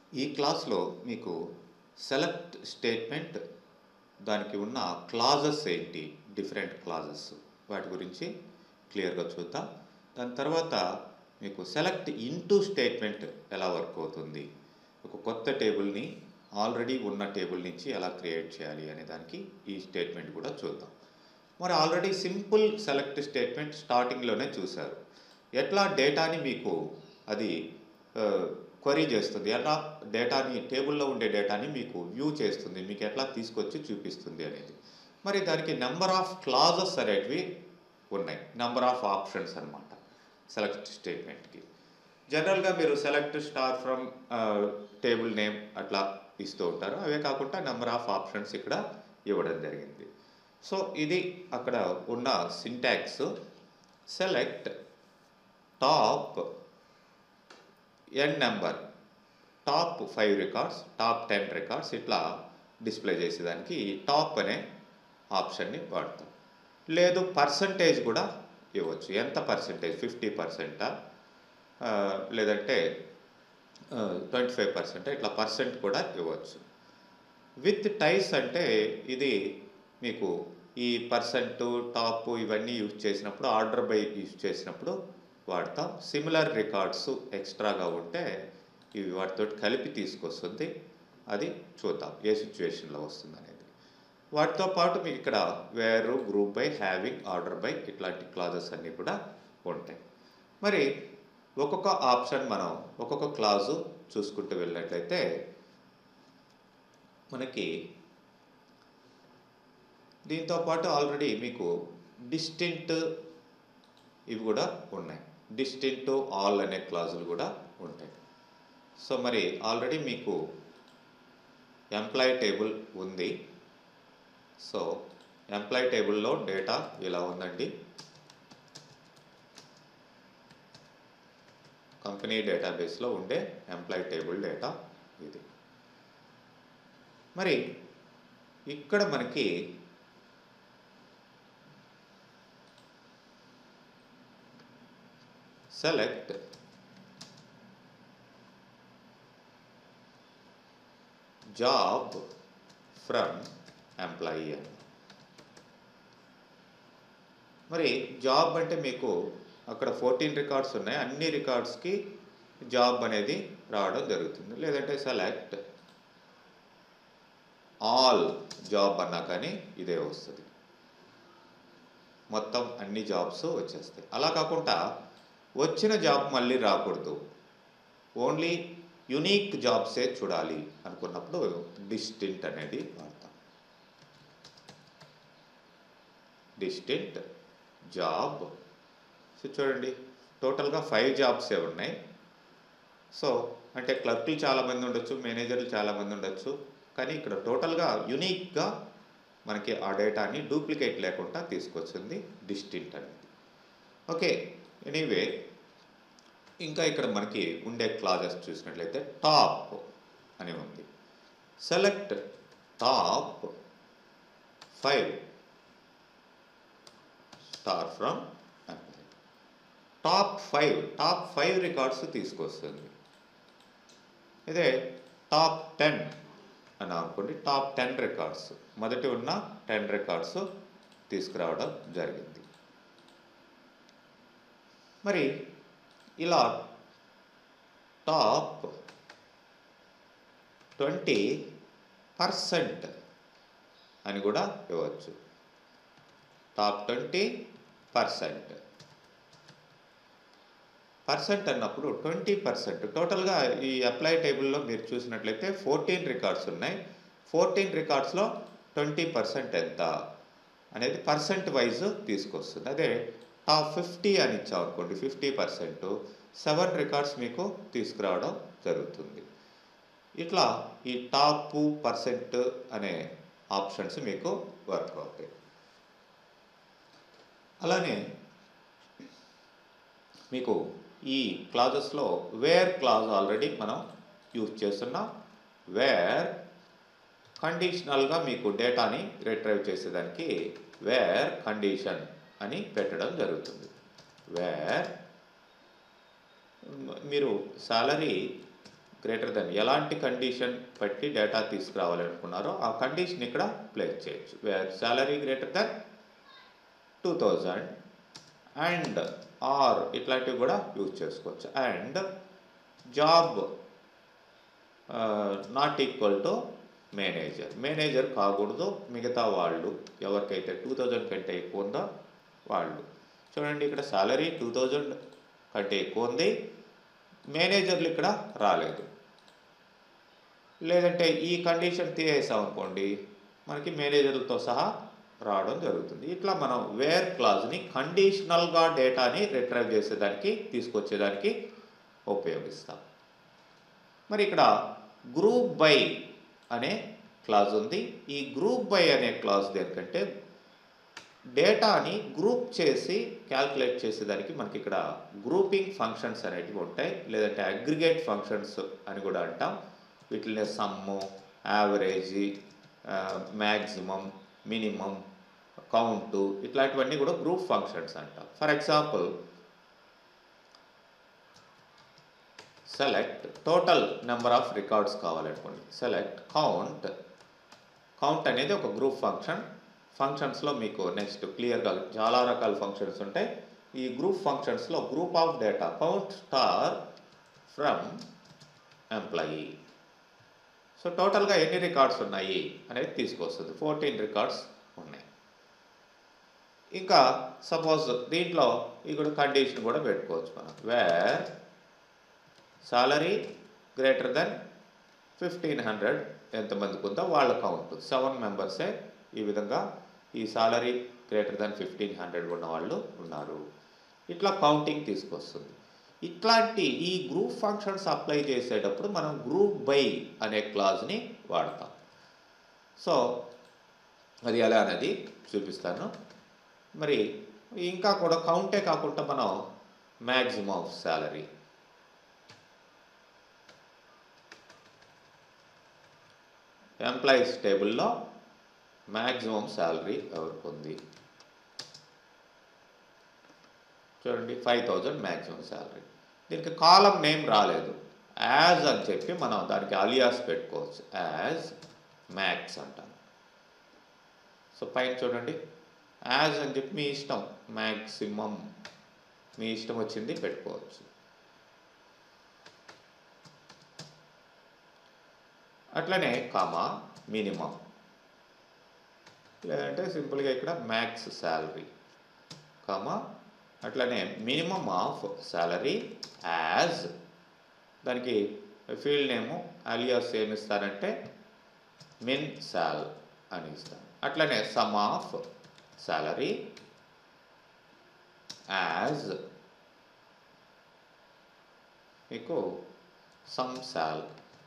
ఈ క్లాస్లో మీకు సెలెక్ట్ స్టేట్మెంట్ దానికి ఉన్న క్లాజెస్ ఏంటి డిఫరెంట్ క్లాజెస్ వాటి గురించి క్లియర్గా చూద్దాం దాని తర్వాత మీకు సెలెక్ట్ ఇంటూ స్టేట్మెంట్ ఎలా వర్క్ అవుతుంది ఒక కొత్త టేబుల్ని ఆల్రెడీ ఉన్న టేబుల్ నుంచి ఎలా క్రియేట్ చేయాలి అనే దానికి ఈ స్టేట్మెంట్ కూడా చూద్దాం మరి ఆల్రెడీ సింపుల్ సెలెక్ట్ స్టేట్మెంట్ స్టార్టింగ్లోనే చూశారు ఎట్లా డేటాని మీకు అది క్వరీ చేస్తుంది ఎలా డేటాని టేబుల్లో ఉండే డేటాని మీకు వ్యూ చేస్తుంది మీకు ఎట్లా తీసుకొచ్చి చూపిస్తుంది అనేది మరి దానికి నెంబర్ ఆఫ్ క్లాజెస్ అనేటివి ఉన్నాయి నెంబర్ ఆఫ్ ఆప్షన్స్ అనమాట సెలెక్ట్ స్టేట్మెంట్కి జనరల్గా మీరు select star from table name అట్లా ఇస్తూ ఉంటారు అవే కాకుండా నెంబర్ ఆఫ్ ఆప్షన్స్ ఇక్కడ ఇవ్వడం జరిగింది సో ఇది అక్కడ ఉన్న syntax select top N number top five records top ten records ఇట్లా డిస్ప్లే చేసేదానికి ఈ టాప్ అనే ఆప్షన్ని వాడతాం లేదు పర్సంటేజ్ కూడా ఇవ్వచ్చు ఎంత పర్సంటేజ్ ఫిఫ్టీ పర్సెంటా లేదంటే ట్వంటీ ఫైవ్ పర్సెంట్ ఇట్లా పర్సెంట్ కూడా ఇవ్వచ్చు విత్ టైస్ అంటే ఇది మీకు ఈ పర్సెంట్ టాప్ ఇవన్నీ యూజ్ చేసినప్పుడు ఆర్డర్ బై యూజ్ చేసినప్పుడు వాడతాం సిమిలర్ రికార్డ్స్ ఎక్స్ట్రాగా ఉంటే ఇవి వాటితో కలిపి తీసుకొస్తుంది అది చూద్దాం ఏ సిచ్యువేషన్లో వస్తుంది అనేది వాటితో పాటు మీకు ఇక్కడ వేరు group by having order by ఇట్లాంటి క్లాజెస్ అన్నీ కూడా ఉంటాయి మరి ఒక్కొక్క ఆప్షన్ మనం ఒక్కొక్క క్లాజు చూసుకుంటూ వెళ్ళినట్లయితే మనకి దీంతో పాటు ఆల్రెడీ మీకు డిస్టింట్ ఇవి కూడా ఉన్నాయి డిస్టింట్ ఆల్ అనే క్లాజులు కూడా ఉంటాయి సో మరి ఆల్రెడీ మీకు ఎంప్లాయ్ టేబుల్ ఉంది సో ఎంప్లాయ్ టేబుల్లో డేటా ఇలా ఉందండి కంపెనీ డేటాబేస్లో ఉండే ఎంప్లాయ్ టేబుల్ డేటా ఇది మరి ఇక్కడ మనకి సెలెక్ట్ జాబ్ ఫ్రమ్ ఎంప్లాయీ అని మరి జాబ్ అంటే మీకు అక్కడ ఫోర్టీన్ రికార్డ్స్ ఉన్నాయి అన్ని రికార్డ్స్కి జాబ్ అనేది రావడం జరుగుతుంది లేదంటే సెలెక్ట్ ఆల్ జాబ్ అన్నా కానీ ఇదే వస్తుంది మొత్తం అన్ని జాబ్స్ వచ్చేస్తాయి అలా కాకుండా వచ్చిన జాబ్ మళ్ళీ రాకూడదు ఓన్లీ యునీక్ జాబ్సే చూడాలి అనుకున్నప్పుడు డిస్టింట్ అనేది వాడతాం డిస్టింట్ జాబ్ సో చూడండి టోటల్గా ఫైవ్ జాబ్సే ఉన్నాయి సో అంటే క్లర్క్లు చాలామంది ఉండొచ్చు మేనేజర్లు చాలామంది ఉండొచ్చు కానీ ఇక్కడ టోటల్గా యునీక్గా మనకి ఆ డేటాని డూప్లికేట్ లేకుండా తీసుకొచ్చింది డిస్టింట్ అనేది ఓకే ఎనీవే ఇంకా ఇక్కడ మనకి ఉండే క్లాజెస్ చూసినట్లయితే టాప్ అని ఉంది select top five star from top five top five records తీసుకొస్తుంది ఇదే టాప్ టెన్ అని అనుకోండి టాప్ టెన్ రికార్డ్స్ మొదటి ఉన్న టెన్ రికార్డ్స్ తీసుకురావడం జరిగింది మరి ఇలా టాప్ ట్వంటీ పర్సెంట్ అని కూడా ఇవ్వచ్చు టాప్ ట్వంటీ పర్సెంట్ పర్సెంట్ అన్నప్పుడు ట్వంటీ పర్సెంట్ టోటల్గా ఈ అప్లై టేబుల్లో మీరు చూసినట్లయితే ఫోర్టీన్ రికార్డ్స్ ఉన్నాయి ఫోర్టీన్ రికార్డ్స్లో ట్వంటీ పర్సెంట్ ఎంత అనేది పర్సెంట్ వైజ్ తీసుకొస్తుంది అదే టాప్ ఫిఫ్టీ అని ఇచ్చామనుకోండి ఫిఫ్టీ పర్సెంట్ సెవెన్ రికార్డ్స్ మీకు తీసుకురావడం జరుగుతుంది ఇట్లా ఈ టాప్ పర్సెంట్ అనే ఆప్షన్స్ మీకు వర్క్ అవుతాయి అలానే మీకు ఈ క్లాజెస్లో వేర్ క్లాజ్ ఆల్రెడీ మనం యూజ్ చేస్తున్నాం వేర్ కండిషనల్గా మీకు డేటాని రిట్రైవ్ చేసేదానికి వేర్ కండిషన్ అని పెట్టడం జరుగుతుంది వేర్ మీరు సాలరీ గ్రేటర్ దెన్ ఎలాంటి కండిషన్ బట్టి డేటా తీసుకురావాలనుకున్నారో ఆ కండిషన్ ఇక్కడ ప్లేస్ చేయొచ్చు where salary greater than two thousand and or ఇట్లాంటివి కూడా యూజ్ చేసుకోవచ్చు and job not equal to manager manager కాకూడదు మిగతా వాళ్ళు ఎవరికైతే టూ థౌజండ్ కంటే ఎక్కువ ఉందో వాళ్ళు చూడండి ఇక్కడ సాలరీ టూ థౌజండ్ కంటే ఎక్కువ ఉంది మేనేజర్లు ఇక్కడ రాలేదు లేదంటే ఈ కండిషన్ తీసేసాం అనుకోండి మనకి మేనేజర్లతో సహా రావడం జరుగుతుంది ఇట్లా మనం వేర్ క్లాజ్ని కండిషనల్గా డేటాని రిట్రైవ్ చేసేదానికి తీసుకొచ్చేదానికి ఉపయోగిస్తాం మరి ఇక్కడ గ్రూప్ బై అనే క్లాజ్ ఉంది ఈ గ్రూప్ బై అనే క్లాజ్ దేనికంటే డేటాని గ్రూప్ చేసి క్యాల్కులేట్ చేసేదానికి మనకి ఇక్కడ గ్రూపింగ్ ఫంక్షన్స్ అనేటివి ఉంటాయి లేదంటే అగ్రిగేట్ ఫంక్షన్స్ అని కూడా అంటాం వీటిని sum average maximum minimum count ఇట్లాంటివన్నీ కూడా గ్రూప్ ఫంక్షన్స్ అంటాం for example select total number of records కావాలనుకోండి సెలెక్ట్ కౌంట్ కౌంట్ అనేది ఒక గ్రూప్ ఫంక్షన్ ఫంక్షన్స్లో మీకు నెక్స్ట్ క్లియర్గా చాలా రకాల ఫంక్షన్స్ ఉంటాయి ఈ గ్రూప్ ఫంక్షన్స్లో group of data count star from employee so టోటల్గా ఎన్ని రికార్డ్స్ ఉన్నాయి అనేది తీసుకొస్తుంది ఫోర్టీన్ రికార్డ్స్ ఉన్నాయి ఇంకా సపోజ్ దీంట్లో ఇక్కడ కండిషన్ కూడా పెట్టుకోవచ్చు మనం where salary greater than fifteen hundred ఎంతమందికి ఉందో వాళ్ళ కౌంట్ సెవెన్ మెంబర్సే ఈ విధంగా ఈ salary greater than fifteen hundred ఉన్న వాళ్ళు ఉన్నారు ఇట్లా కౌంటింగ్ తీసుకొస్తుంది ఇట్లాంటి ఈ గ్రూప్ ఫంక్షన్స్ అప్లై చేసేటప్పుడు మనం గ్రూప్ బై అనే క్లాజ్ని వాడతాం సో అది ఎలా అనేది చూపిస్తాను మరి ఇంకా కూడా కౌంటే కాకుండా మనం మ్యాక్సిమం ఆఫ్ శాలరీ ఎంప్లాయీస్ టేబుల్లో మ్యాక్సిమం శాలరీ ఎవరికి ఉంది చూడండి ఫైవ్ థౌజండ్ మ్యాక్సిమం శాలరీ దీనికి కాలం నేమ్ రాలేదు యాజ్ అని చెప్పి మనం దానికి అలియాస్ పెట్టుకోవచ్చు యాజ్ మ్యాక్స్ అంటాం సో పైన చూడండి యాజ్ అని చెప్పి మీ ఇష్టం మ్యాక్సిమం మీ ఇష్టం వచ్చింది పెట్టుకోవచ్చు అట్లనే కామా మినిమం లేదంటే సింపుల్గా ఇక్కడ మ్యాక్స్ శాలరీ కామా అట్లనే మినిమం ఆఫ్ శాలరీ యాజ్ దానికి ఫీల్డ్ నేము అలియాస్ ఏమి ఇస్తారంటే మిన్ శాల్ అని ఇస్తాను అట్లనే సమ్ ఆఫ్ శాలరీ యాజ్ మీకు సమ్ శాల్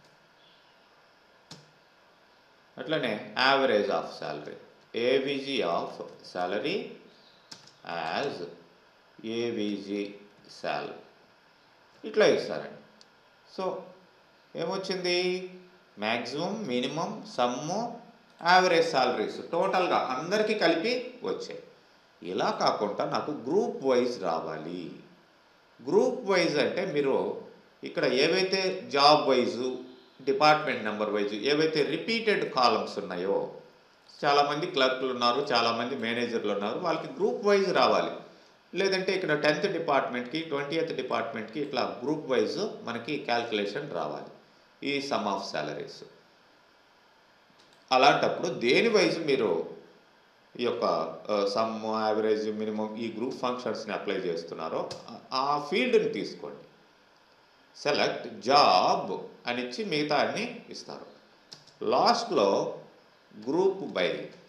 అట్లనే average of salary AVG of salary as AVG sal ఇట్లా ఇస్తారండి సో ఏమొచ్చింది maximum minimum sum average salaries టోటల్గా అందరికీ కలిపి వచ్చాయి ఇలా కాకుండా నాకు గ్రూప్ వైజ్ రావాలి గ్రూప్ వైజ్ అంటే మీరు ఇక్కడ ఏవైతే job wise department number wise ఏవైతే రిపీటెడ్ కాలమ్స్ ఉన్నాయో చాలామంది క్లర్క్లు ఉన్నారు చాలామంది మేనేజర్లు ఉన్నారు వాళ్ళకి గ్రూప్ వైజ్ రావాలి లేదంటే ఇక్కడ టెన్త్ డిపార్ట్మెంట్కి ట్వంటీ ఎయిత్ డిపార్ట్మెంట్కి ఇట్లా గ్రూప్ వైజ్ మనకి క్యాల్కులేషన్ రావాలి ఈ సమ్ ఆఫ్ శాలరీస్ అలాంటప్పుడు దేని వైజ్ మీరు ఈ యొక్క సమ్ యావరేజ్ మినిమం ఈ గ్రూప్ ఫంక్షన్స్ని అప్లై చేస్తున్నారో ఆ ఫీల్డ్ని తీసుకోండి సెలెక్ట్ జాబ్ అని ఇచ్చి మిగతా అన్ని ఇస్తారు లాస్ట్లో group by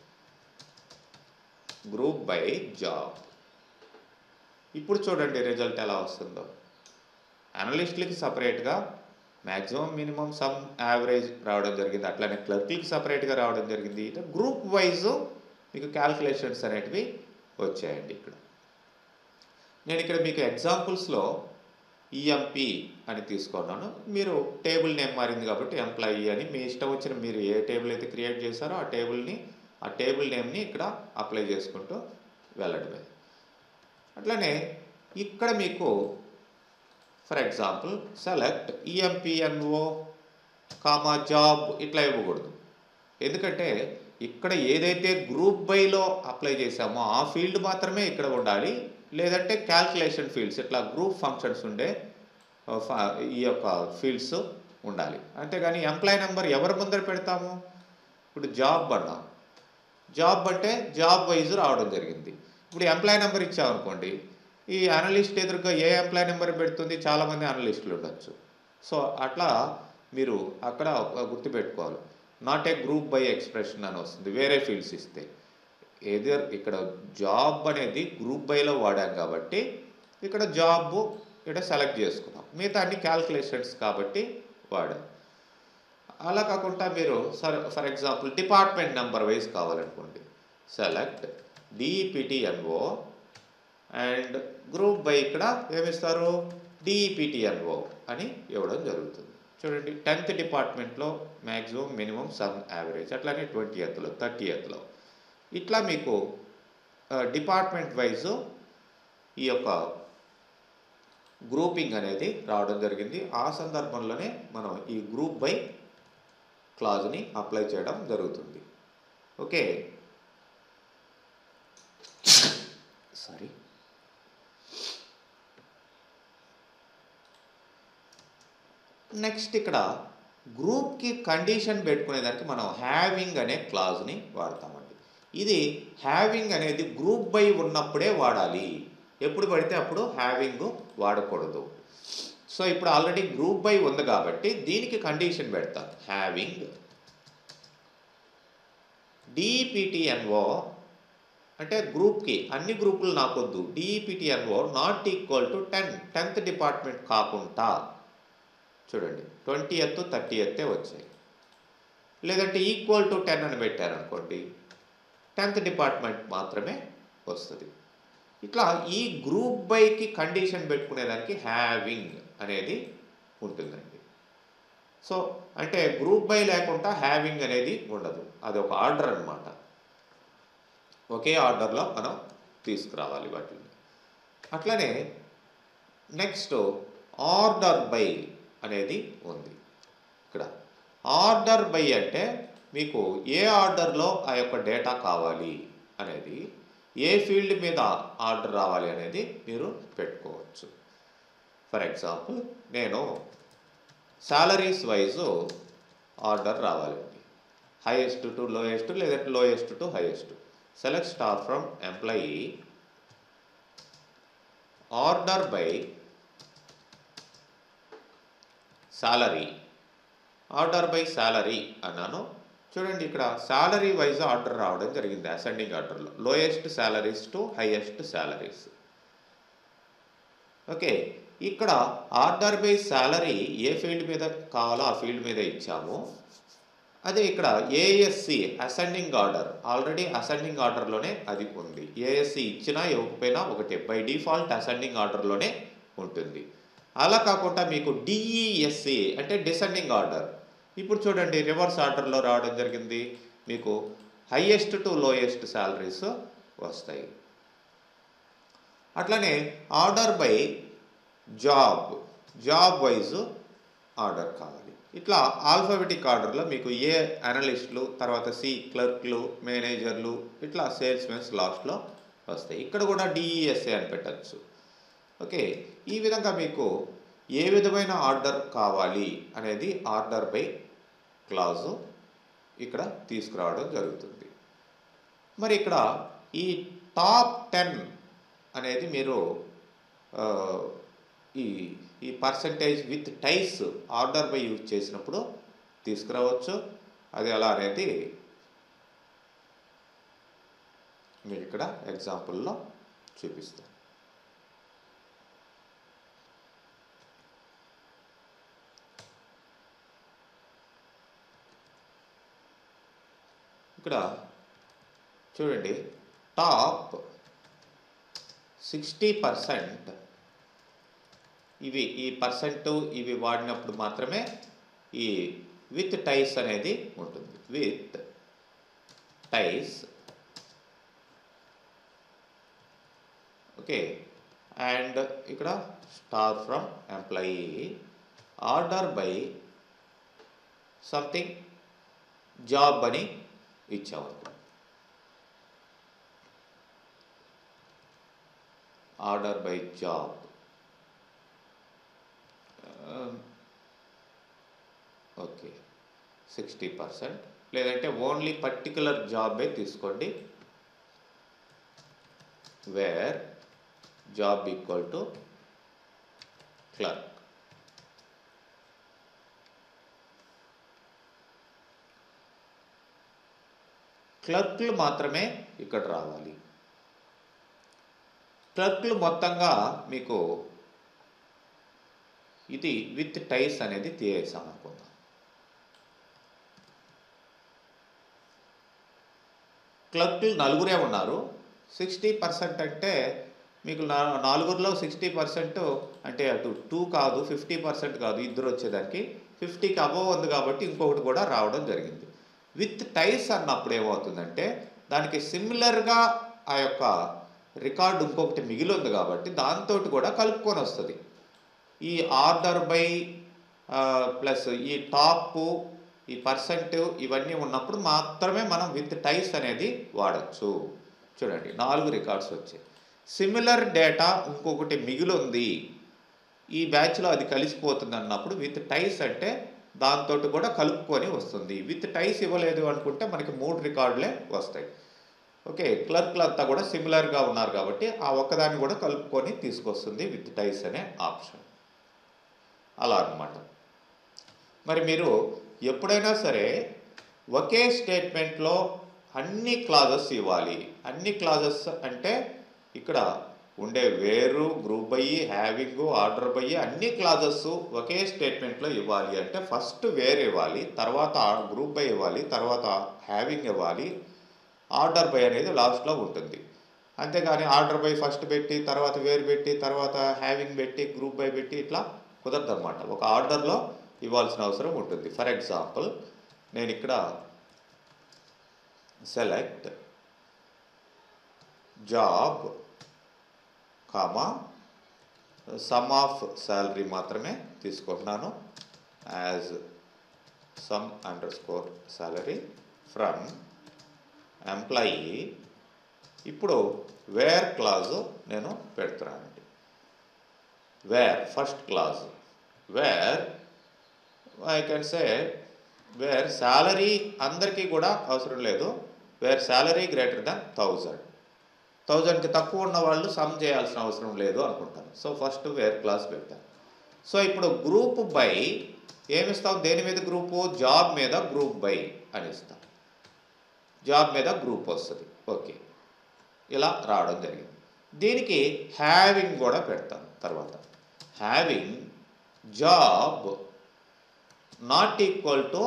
group by job ఇప్పుడు చూడండి రిజల్ట్ ఎలా వస్తుందో అనలిస్టులకి సపరేట్గా మ్యాక్సిమం మినిమం సమ్ యావరేజ్ రావడం జరిగింది అట్లనే క్లర్క్లకి సపరేట్గా రావడం జరిగింది గ్రూప్ వైజ్ మీకు క్యాల్కులేషన్స్ అనేటివి వచ్చాయండి ఇక్కడ నేను ఇక్కడ మీకు ఎగ్జాంపుల్స్లో ఈఎంపి అని తీసుకున్నాను మీరు టేబుల్ నేమ్ మారింది కాబట్టి ఎంప్లాయీ అని మీ ఇష్టం వచ్చిన మీరు ఏ టేబుల్ అయితే క్రియేట్ చేశారో ఆ టేబుల్ని ఆ టేబుల్ నేమ్ని ఇక్కడ అప్లై చేసుకుంటూ వెళ్ళడమే అట్లనే ఇక్కడ మీకు for example select EMPNO comma job ఇట్లా ఇవ్వకూడదు ఎందుకంటే ఇక్కడ ఏదైతే గ్రూప్ బైలో అప్లై చేసామో ఆ ఫీల్డ్ మాత్రమే ఇక్కడ ఉండాలి లేదంటే క్యాల్కులేషన్ ఫీల్డ్స్ ఇట్లా గ్రూప్ ఫంక్షన్స్ ఉండే ఆ, ఫ- ఈ యొక్క ఫీల్డ్స్ ఉండాలి అంతేగాని ఎంప్లాయ్ నెంబర్ ఎవరి ముందర పెడతాము ఇప్పుడు జాబ్ అన్నాం జాబ్ అంటే జాబ్ వైజ్ రావడం జరిగింది ఇప్పుడు ఎంప్లాయ్ నెంబర్ ఇచ్చామనుకోండి ఈ అనలిస్ట్ ఎదురుగా ఏ ఎంప్లాయ్ నెంబర్ పెడుతుంది చాలామంది అనలిస్టులు ఉండొచ్చు సో అట్లా మీరు అక్కడ ఒక గుర్తుపెట్టుకోవాలి not a group by expression అని వస్తుంది వేరే ఫీల్డ్స్ ఇస్తే ఏదర్ ఇక్కడ జాబ్ అనేది గ్రూప్ బైలో వాడాం కాబట్టి ఇక్కడ జాబ్ ఇక్కడ సెలెక్ట్ చేసుకున్నాం మిగతా అన్ని క్యాల్కులేషన్స్ కాబట్టి వాడాం అలా కాకుండా మీరు sir for example department number wise కావాలనుకోండి select DEPTNO and group by ఇక్కడ ఏమిస్తారు డిఈపిటిఎన్ఓ అని ఇవ్వడం జరుగుతుంది చూడండి టెన్త్ డిపార్ట్మెంట్లో మ్యాక్సిమం మినిమం సమ్ యావరేజ్ అట్లానే ట్వంటీ ఎత్లో థర్టీ ఎత్లో ఇట్లా మీకు డిపార్ట్మెంట్ వైజ్ ఈ యొక్క గ్రూపింగ్ అనేది రావడం జరిగింది ఆ సందర్భంలోనే మనం ఈ గ్రూప్ బై క్లాజ్ని అప్లై చేయడం జరుగుతుంది ఓకే సారీ నెక్స్ట్ ఇక్కడ గ్రూప్కి కండిషన్ పెట్టుకునేదానికి మనం హ్యావింగ్ అనే క్లాజ్ని వాడతామండి ఇది హ్యావింగ్ అనేది గ్రూప్ బై ఉన్నప్పుడే వాడాలి ఎప్పుడు పడితే అప్పుడు హ్యావింగ్ వాడకూడదు సో ఇప్పుడు ఆల్రెడీ గ్రూప్ బై ఉంది కాబట్టి దీనికి కండిషన్ పెడతాం హ్యావింగ్ డిపిటిఎన్ఓ అంటే గ్రూప్కి అన్ని గ్రూపులు నాకొద్దు DPTNO not equal to ten tenth department కాకుండా చూడండి ట్వంటీ ఎత్ థర్టీ ఎత్తే వచ్చాయి లేదంటే ఈక్వల్ టు టెన్ అని పెట్టారనుకోండి టెన్త్ డిపార్ట్మెంట్ మాత్రమే వస్తుంది ఇట్లా ఈ గ్రూప్ బైకి కండిషన్ పెట్టుకునేదానికి హ్యావింగ్ అనేది ఉంటుందండి సో అంటే గ్రూప్ బై లేకుండా హ్యావింగ్ అనేది ఉండదు అది ఒక ఆర్డర్ అన్నమాట ఒకే ఆర్డర్లో మనం తీసుకురావాలి వాటిని అట్లనే నెక్స్ట్ ఆర్డర్ బై అనేది ఉంది ఇక్కడ ఆర్డర్ బై అంటే మీకు ఏ ఆర్డర్లో ఆ యొక్క డేటా కావాలి అనేది ఏ ఫీల్డ్ మీద ఆర్డర్ రావాలి అనేది మీరు పెట్టుకోవచ్చు ఫర్ ఎగ్జాంపుల్ నేను సాలరీస్ వైజ్ ఆర్డర్ రావాలండి హైయెస్ట్ టు లోయెస్ట్ లేదంటే lowest to highest select star from employee order by salary order by salary అన్నాను చూడండి ఇక్కడ సాలరీ వైజ్ ఆర్డర్ రావడం జరిగింది అసెండింగ్ ఆర్డర్లో lowest salaries to highest salaries okay ఇక్కడ ఆర్డర్ బై సాలరీ ఏ ఫీల్డ్ మీద కావాలో ఆ ఫీల్డ్ మీద ఇచ్చాము అదే ఇక్కడ ASC ascending order already ascending ఆర్డర్లోనే అది ఉంది ఏఎస్సి ఇచ్చినా ఇవ్వకపోయినా ఒకటే బై డిఫాల్ట్ అసెండింగ్ ఆర్డర్లోనే ఉంటుంది అలా కాకుండా మీకు డిఈఎస్సి అంటే డిసెండింగ్ ఆర్డర్ ఇప్పుడు చూడండి రివర్స్ ఆర్డర్లో రావడం జరిగింది మీకు హయ్యెస్ట్ టు లోయెస్ట్ శాలరీస్ వస్తాయి అట్లనే order by job job wise order కావాలి ఇట్లా ఆల్ఫాబెటిక్ ఆర్డర్లో మీకు ఏ అనలిస్టులు తర్వాత సి క్లర్క్లు మేనేజర్లు ఇట్లా సేల్స్ మెన్స్ లాస్ట్లో వస్తాయి ఇక్కడ కూడా డిఈఎస్ఏ అని పెట్టచ్చు ఓకే ఈ విధంగా మీకు ఏ విధమైన ఆర్డర్ కావాలి అనేది ఆర్డర్ బై క్లాజు ఇక్కడ తీసుకురావడం జరుగుతుంది మరి ఇక్కడ ఈ టాప్ టెన్ అనేది మీరు ఆ, ఈ ఈ percentage with ties order by use చేసినప్పుడు తీసుకురావచ్చు అది ఎలా అనేది మీకు ఇక్కడ ఎగ్జాంపుల్లో చూపిస్తాను ఇక్కడ చూడండి టాప్ సిక్స్టీ పర్సెంట్ ఇవి ఈ పర్సెంట్ ఇవి వాడినప్పుడు మాత్రమే ఈ విత్ టైస్ అనేది ఉంటుంది విత్ టైస్ ఓకే అండ్ ఇక్కడ star from employee order by something job అని ఇచ్చామనుకో order by job okay sixty percent లేదంటే ఓన్లీ పర్టికులర్ జాబే తీసుకోండి where job equal to clerk క్లర్క్లు మాత్రమే ఇక్కడ రావాలి క్లర్క్లు మొత్తంగా మీకు ఇది విత్ టైస్ అనేది తీసేసాం అనుకుందాం క్లర్క్లు నలుగురే ఉన్నారు సిక్స్టీ పర్సెంట్ అంటే మీకు నా నాలుగురిలో సిక్స్టీ పర్సెంట్ అంటే అటు టూ కాదు ఫిఫ్టీ పర్సెంట్ కాదు ఇద్దరు వచ్చేదానికి ఫిఫ్టీకి అబోవ్ ఉంది కాబట్టి ఇంకొకటి కూడా రావడం జరిగింది విత్ టైస్ అన్నప్పుడు ఏమవుతుందంటే దానికి సిమిలర్గా ఆ యొక్క రికార్డు ఇంకొకటి మిగిలి ఉంది కాబట్టి దాంతో కూడా కలుపుకొని వస్తుంది ఈ ఆర్డర్ బై ప్లస్ ఈ టాప్ ఈ పర్సెంట్ ఇవన్నీ ఉన్నప్పుడు మాత్రమే మనం విత్ టైస్ అనేది వాడచ్చు చూడండి నాలుగు రికార్డ్స్ వచ్చాయి సిమిలర్ డేటా ఇంకొకటి మిగిలి ఉంది ఈ బ్యాచ్లో అది కలిసిపోతుంది అన్నప్పుడు విత్ టైస్ అంటే దాంతో కూడా కలుపుకొని వస్తుంది విత్ టైస్ ఇవ్వలేదు అనుకుంటే మనకి మూడు రికార్డులే వస్తాయి ఓకే క్లర్క్లు అంతా కూడా సిమిలర్గా ఉన్నారు కాబట్టి ఆ ఒక్కదాన్ని కూడా కలుపుకొని తీసుకొస్తుంది విత్ టైస్ అనే ఆప్షన్ అలా అన్నమాట మరి మీరు ఎప్పుడైనా సరే ఒకే స్టేట్మెంట్లో అన్ని క్లాజెస్ ఇవ్వాలి అన్ని క్లాజెస్ అంటే ఇక్కడ ఉండే వేరు గ్రూప్ అయ్యి హ్యావింగ్ ఆర్డర్ బయ్యి అన్ని క్లాజెస్ ఒకే స్టేట్మెంట్లో ఇవ్వాలి అంటే ఫస్ట్ వేర్ ఇవ్వాలి తర్వాత గ్రూప్ బై ఇవ్వాలి తర్వాత హ్యావింగ్ ఇవ్వాలి ఆర్డర్ బై అనేది లాస్ట్లో ఉంటుంది అంతేగాని ఆర్డర్ బై ఫస్ట్ పెట్టి తర్వాత వేరు పెట్టి తర్వాత హ్యావింగ్ పెట్టి గ్రూప్ బై పెట్టి ఇట్లా కుదరదన్నమాట ఒక ఆర్డర్లో ఇవ్వాల్సిన అవసరం ఉంటుంది ఫర్ ఎగ్జాంపుల్ నేను ఇక్కడ select job comma sum of salary మాత్రమే తీసుకుంటున్నాను as sum underscore salary from employee ఇప్పుడు వేర్ క్లాజు నేను పెడుతున్నానండి where first clause where I can say where salary అందరికీ కూడా అవసరం లేదు where salary greater than thousand థౌజండ్కి తక్కువ ఉన్న వాళ్ళు సమ్ చేయాల్సిన అవసరం లేదు అనుకుంటాను సో ఫస్ట్ వేర్ క్లాస్ పెట్టాను సో ఇప్పుడు గ్రూప్ బై ఏమిస్తాం దేని మీద గ్రూపు జాబ్ మీద గ్రూప్ బై అని ఇస్తాం జాబ్ మీద గ్రూప్ వస్తుంది ఓకే ఇలా రావడం జరిగింది దీనికి హ్యావింగ్ కూడా పెడతాను తర్వాత having job not equal to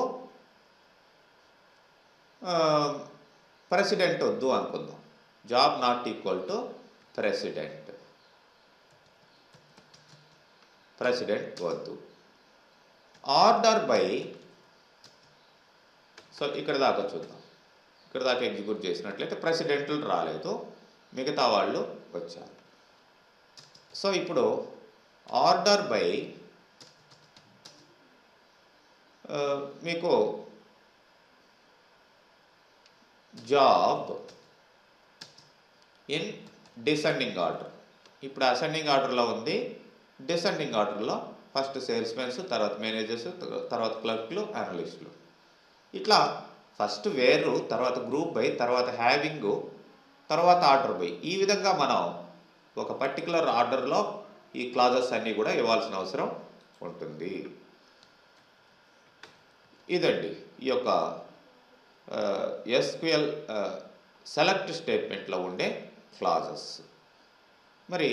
president వద్దు అనుకుందాం job not equal to president president వద్దు ఆర్డర్ బై సో ఇక్కడ దాకా చూద్దాం ఇక్కడ దాకా ఎగ్జిక్యూట్ చేసినట్లయితే ప్రెసిడెంట్లు రాలేదు మిగతా వాళ్ళు వచ్చారు సో ఇప్పుడు ఆర్డర్ బై మీకు జాబ్ ఇన్ డిసెండింగ్ ఆర్డర్ ఇప్పుడు అసెండింగ్ ఆర్డర్లో ఉంది డిసెండింగ్ ఆర్డర్లో ఫస్ట్ సేల్స్ మెన్స్ తర్వాత మేనేజర్స్ తర్వాత క్లర్క్లు అనలిస్టులు ఇట్లా ఫస్ట్ వేరు తర్వాత గ్రూప్ బై తర్వాత హ్యావింగ్ తర్వాత ఆర్డర్ బై ఈ విధంగా మనం ఒక పర్టికులర్ ఆర్డర్లో ఈ క్లాజెస్ అన్నీ కూడా ఇవ్వాల్సిన అవసరం ఉంటుంది ఇదండి ఈ యొక్క ఎస్క్యూఎల్ సెలెక్ట్ స్టేట్మెంట్లో ఉండే క్లాజెస్ మరి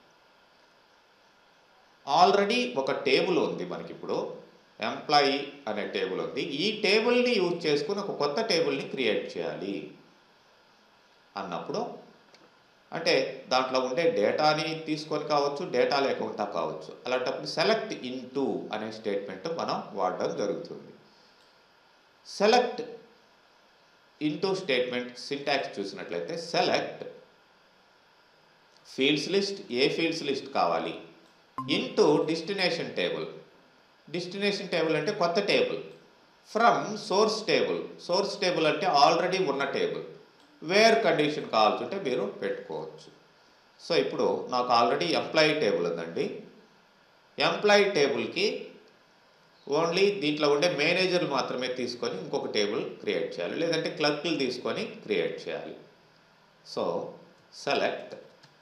ఆల్రెడీ ఒక టేబుల్ ఉంది మనకి ఇప్పుడు ఎంప్లాయీ అనే టేబుల్ ఉంది ఈ టేబుల్ని యూజ్ చేసుకుని ఒక కొత్త టేబుల్ని క్రియేట్ చేయాలి అన్నప్పుడు అంటే దాంట్లో ఉండే డేటాని తీసుకొని కావచ్చు డేటా లేకుండా కావచ్చు అలాంటప్పుడు సెలెక్ట్ ఇన్ అనే స్టేట్మెంట్ మనం వాడడం జరుగుతుంది సెలెక్ట్ ఇంటూ స్టేట్మెంట్ సింటాక్స్ చూసినట్లయితే సెలెక్ట్ ఫీల్డ్స్ లిస్ట్ ఏ ఫీల్డ్స్ లిస్ట్ కావాలి into destination table destination table అంటే కొత్త table from source table source table అంటే ఆల్రెడీ ఉన్న టేబుల్ వేర్ కండిషన్ కావాల్సి ఉంటే మీరు పెట్టుకోవచ్చు సో ఇప్పుడు నాకు ఆల్రెడీ ఎంప్లాయీ టేబుల్ ఉందండి ఎంప్లాయీ టేబుల్కి ఓన్లీ దీంట్లో ఉండే మేనేజర్లు మాత్రమే తీసుకొని ఇంకొక టేబుల్ క్రియేట్ చేయాలి లేదంటే క్లర్క్లు తీసుకొని క్రియేట్ చేయాలి సో సెలెక్ట్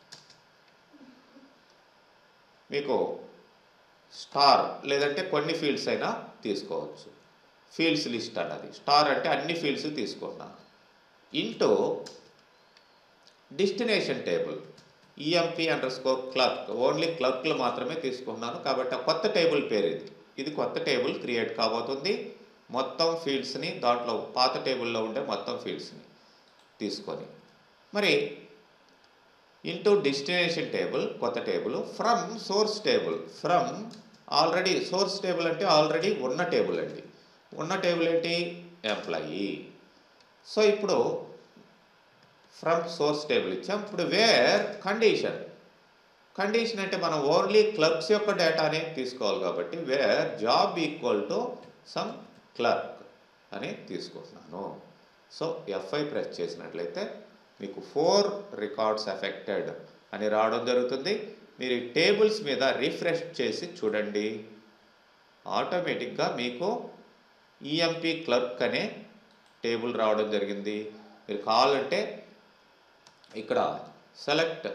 మీకు స్టార్ లేదంటే కొన్ని ఫీల్డ్స్ అయినా తీసుకోవచ్చు ఫీల్డ్స్ లిస్ట్ అన్నది స్టార్ అంటే అన్ని ఫీల్డ్స్ తీసుకున్నాను into destination table EMP underscore clerk only క్లర్క్లు మాత్రమే తీసుకున్నాను కాబట్టి ఆ కొత్త టేబుల్ పేరు ఇది ఇది కొత్త టేబుల్ క్రియేట్ కాబోతుంది మొత్తం ఫీల్డ్స్ని దాంట్లో పాత టేబుల్లో ఉండే మొత్తం ఫీల్డ్స్ని తీసుకొని మరి ఇంటూ డెస్టినేషన్ టేబుల్ కొత్త table from source table from already source table అంటే ఆల్రెడీ ఉన్న టేబుల్ అండి ఉన్న టేబుల్ ఏంటి ఎంప్లాయీ సో ఇప్పుడు ఫ్రమ్ సోర్స్ టేబుల్ ఇచ్చాం ఇప్పుడు వేర్ కండిషన్ కండిషన్ అంటే మనం ఓన్లీ క్లర్క్స్ యొక్క డేటానే తీసుకోవాలి కాబట్టి where job equal to some clerk అని తీసుకుంటున్నాను సో ఎఫ్ఐ ప్రెస్ చేసినట్లయితే మీకు ఫోర్ రికార్డ్స్ ఎఫెక్టెడ్ అని రావడం జరుగుతుంది మీరు ఈ టేబుల్స్ మీద రిఫ్రెష్ చేసి చూడండి ఆటోమేటిక్గా మీకు ఈఎంపీ క్లర్క్ అనే టేబుల్ రావడం జరిగింది మీరు కావాలంటే ఇక్కడ select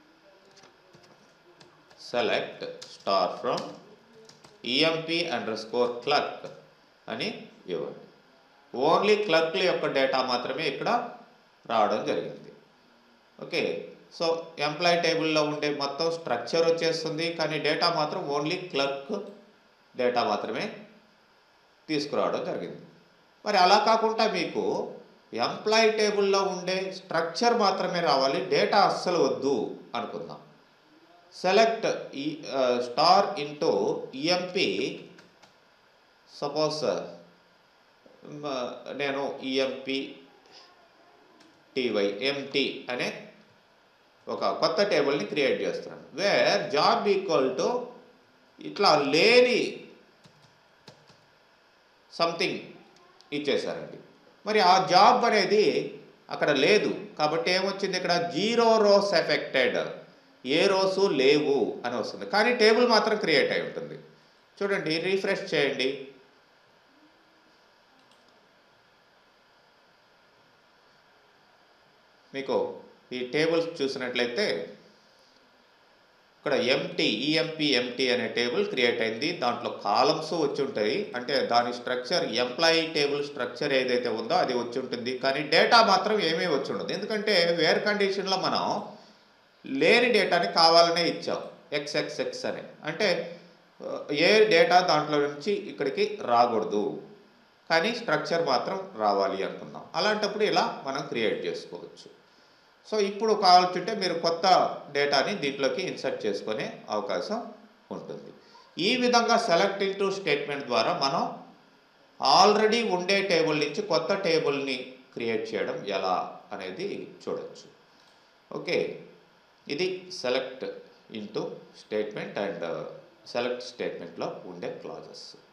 select star from EMP underscore clerk అని ఇవ్వండి ఓన్లీ క్లర్క్ల యొక్క డేటా మాత్రమే ఇక్కడ రావడం జరిగింది ఓకే సో ఎంప్లాయీ టేబుల్లో ఉండే మొత్తం స్ట్రక్చర్ వచ్చేస్తుంది కానీ డేటా మాత్రం ఓన్లీ క్లర్క్ డేటా మాత్రమే తీసుకురావడం జరిగింది మరి అలా కాకుండా మీకు ఎంప్లాయీ టేబుల్లో ఉండే స్ట్రక్చర్ మాత్రమే రావాలి డేటా అస్సలు వద్దు అనుకుందాం సెలెక్ట్ ఈ స్టార్ ఇంటూ ఈఎంపి సపోజ్ నేను ఈఎంపి టీవై ఎంటీ అనే ఒక కొత్త టేబుల్ని క్రియేట్ చేస్తున్నాను వేర్ జాబ్ ఈక్వల్ టు ఇట్లా లేని సంథింగ్ ఇచ్చేసారండి మరి ఆ జాబ్ అనేది అక్కడ లేదు కాబట్టి ఏమొచ్చింది ఇక్కడ జీరో రోస్ ఎఫెక్టెడ్ ఏ రోజు లేవు అని వస్తుంది కానీ టేబుల్ మాత్రం క్రియేట్ అయి ఉంటుంది చూడండి రీఫ్రెష్ చేయండి మీకు ఈ టేబుల్స్ చూసినట్లయితే ఇక్కడ ఎంటీ ఈఎంపీ ఎంటీ అనే టేబుల్ క్రియేట్ అయింది దాంట్లో కాలమ్స్ వచ్చి ఉంటాయి అంటే దాని స్ట్రక్చర్ ఎంప్లాయీ టేబుల్ స్ట్రక్చర్ ఏదైతే ఉందో అది వచ్చి ఉంటుంది కానీ డేటా మాత్రం ఏమీ వచ్చి ఉండదు ఎందుకంటే వేర్ కండిషన్లో మనం లేని డేటాని కావాలనే ఇచ్చాం ఎక్స్ఎక్స్ఎక్స్ అని అంటే ఏ డేటా దాంట్లో నుంచి ఇక్కడికి రాకూడదు కానీ స్ట్రక్చర్ మాత్రం రావాలి అనుకున్నాం అలాంటప్పుడు ఇలా మనం క్రియేట్ చేసుకోవచ్చు సో ఇప్పుడు కావాల్సింటే మీరు కొత్త డేటాని దీంట్లోకి ఇన్సర్ట్ చేసుకునే అవకాశం ఉంటుంది ఈ విధంగా సెలెక్ట్ ఇంటూ స్టేట్మెంట్ ద్వారా మనం ఆల్రెడీ ఉండే టేబుల్ నుంచి కొత్త టేబుల్ని క్రియేట్ చేయడం ఎలా అనేది చూడొచ్చు ఓకే ఇది select into statement and select స్టేట్మెంట్లో ఉండే క్లాజెస్